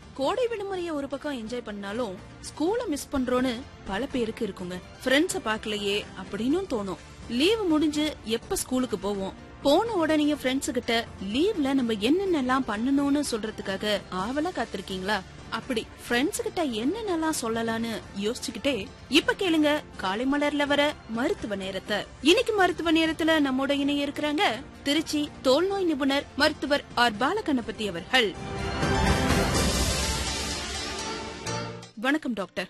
கோடை விடுமுறைய ஒரு பக்கம் என்ஜாய் பண்ணாலும் ஸ்கூல மிஸ் பண்றோன்னு பல பேருக்கு இருக்குங்க ஃப்ரெண்ட்ஸ பார்க்கலையே அப்படின்னு தோணும் லீவு முடிஞ்சு எப்ப ஸ்கூலுக்கு போவோம் போன உடனே ஃப்ரெண்ட்ஸ் கிட்ட லீவ்ல நம்ம என்னென்னலாம் பண்ணணும்னு சொல்றதுக்காக ஆவலா காத்திருக்கீங்களா அப்படி ஃப்ரெண்ட்ஸ் கிட்ட என்னென்னலாம் சொல்லலாம்னு யோசிச்சுக்கிட்டே இப்ப கேளுங்க காலை மலர்ல வர மருத்துவ நேரத்தை இன்னைக்கு மருத்துவ நேரத்துல நம்மோட இணைய இருக்கிறாங்க திருச்சி தோல்நோய் நிபுணர் மருத்துவர் ஆர் பாலகணபதி அவர்கள் வணக்கம் டாக்டர்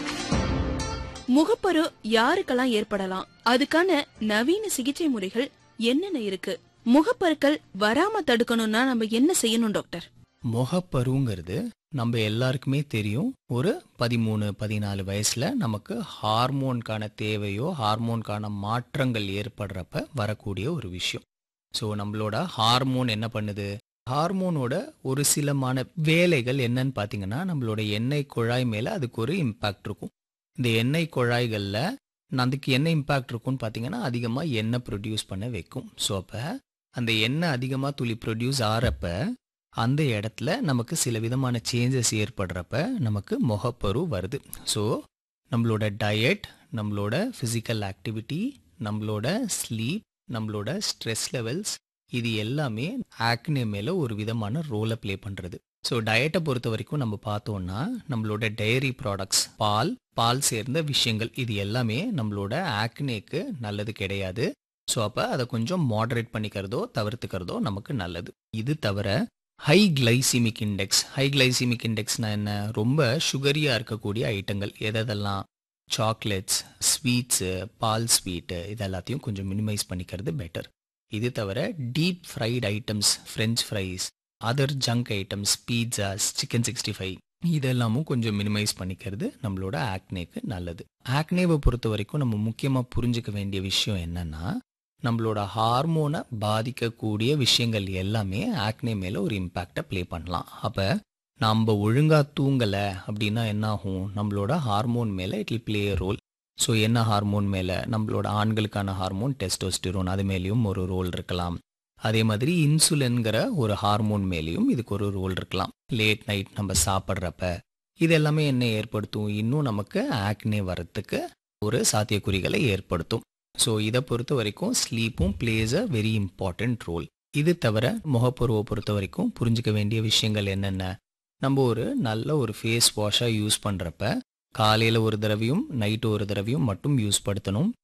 முகப்பரு யாருக்கெல்லாம் ஏற்படலாம் அதுக்கான நவீன சிகிச்சை முறைகள் என்னென்ன இருக்கு முகப்பருக்கள் வராம தடுக்கணும்னா நம்ம என்ன செய்யணும் டாக்டர் முகப்பருங்கிறது நம்ம எல்லாருக்குமே தெரியும் ஒரு பதிமூணு பதினாலு வயசுல நமக்கு ஹார்மோனுக்கான தேவையோ ஹார்மோனுக்கான மாற்றங்கள் ஏற்படுறப்ப வரக்கூடிய ஒரு விஷயம் ஸோ நம்மளோட ஹார்மோன் என்ன பண்ணுது ஹார்மோனோட ஒரு சிலமான வேலைகள் என்னன்னு பார்த்தீங்கன்னா நம்மளோட எண்ணெய் குழாய் மேலே அதுக்கு ஒரு இம்பேக்ட் இருக்கும் இந்த எண்ணெய் குழாய்களில் அதுக்கு என்ன இம்பேக்ட் இருக்கும்னு பார்த்தீங்கன்னா அதிகமாக எண்ணெய் ப்ரொடியூஸ் பண்ண வைக்கும் ஸோ அப்போ அந்த எண்ணெய் அதிகமாக துளி ப்ரொடியூஸ் ஆகிறப்ப அந்த இடத்துல நமக்கு சில விதமான சேஞ்சஸ் ஏற்படுறப்ப நமக்கு முகப்பரு வருது ஸோ நம்மளோட டயட் நம்மளோட ஃபிசிக்கல் ஆக்டிவிட்டி நம்மளோட ஸ்லீப் நம்மளோட ஸ்ட்ரெஸ் லெவல்ஸ் இது எல்லாமே ஆக்னே மேலே ஒரு விதமான ரோலை ப்ளே பண்ணுறது ஸோ டயட்டை பொறுத்த வரைக்கும் நம்ம பார்த்தோம்னா நம்மளோட டெய்ரி ப்ராடக்ட்ஸ் பால் பால் சேர்ந்த விஷயங்கள் இது எல்லாமே நம்மளோட ஆக்னேக்கு நல்லது கிடையாது ஸோ அப்போ அதை கொஞ்சம் மாடரேட் பண்ணிக்கிறதோ தவிர்த்துக்கிறதோ நமக்கு நல்லது இது தவிர high glycemic index high glycemic இண்டெக்ஸ்னா என்ன ரொம்ப சுகரியாக இருக்கக்கூடிய ஐட்டங்கள் எதெல்லாம் சாக்லேட்ஸ் ஸ்வீட்ஸு பால் ஸ்வீட்டு இது எல்லாத்தையும் கொஞ்சம் மினிமைஸ் பண்ணிக்கிறது பெட்டர் இது தவிர deep fried items French fries other junk items pizzas chicken sixty five இதெல்லாமும் கொஞ்சம் மினிமைஸ் பண்ணிக்கிறது நம்மளோட ஆக்னேக்கு நல்லது ஆக்னேவை பொறுத்த வரைக்கும் நம்ம முக்கியமாக புரிஞ்சுக்க வேண்டிய விஷயம் என்னன்னா நம்மளோட ஹார்மோனை பாதிக்கக்கூடிய விஷயங்கள் எல்லாமே ஆக்னே மேலே ஒரு இம்பேக்டை ப்ளே பண்ணலாம் அப்போ நம்ம ஒழுங்காக தூங்கலை அப்படின்னா என்ன ஆகும் நம்மளோட ஹார்மோன் மேலே it will play role so என்ன ஹார்மோன் மேலே நம்மளோட ஆண்களுக்கான ஹார்மோன் டெஸ்டோஸ்டிரோன் அது மேலேயும் ஒரு ரோல் இருக்கலாம் அதே மாதிரி இன்சுலின்கிற ஒரு ஹார்மோன் மேலேயும் இதுக்கு ஒரு ரோல் இருக்கலாம் லேட் நைட் நம்ம சாப்பிட்றப்ப இது எல்லாமே என்ன ஏற்படுத்தும் இன்னும் நமக்கு ஆக்னே வரத்துக்கு ஒரு சாத்தியக்குறிகளை ஏற்படுத்தும் ஸோ இதை பொறுத்த வரைக்கும் ஸ்லீப்பும் plays a very important role இது தவிர முகப்பருவை பொறுத்த வரைக்கும் புரிஞ்சுக்க வேண்டிய விஷயங்கள் என்னென்ன நம்ம ஒரு நல்ல ஒரு ஃபேஸ் வாஷாக யூஸ் பண்ணுறப்ப காலையில் ஒரு தடவையும் நைட்டு ஒரு தடவையும் மட்டும் யூஸ் படுத்தணும்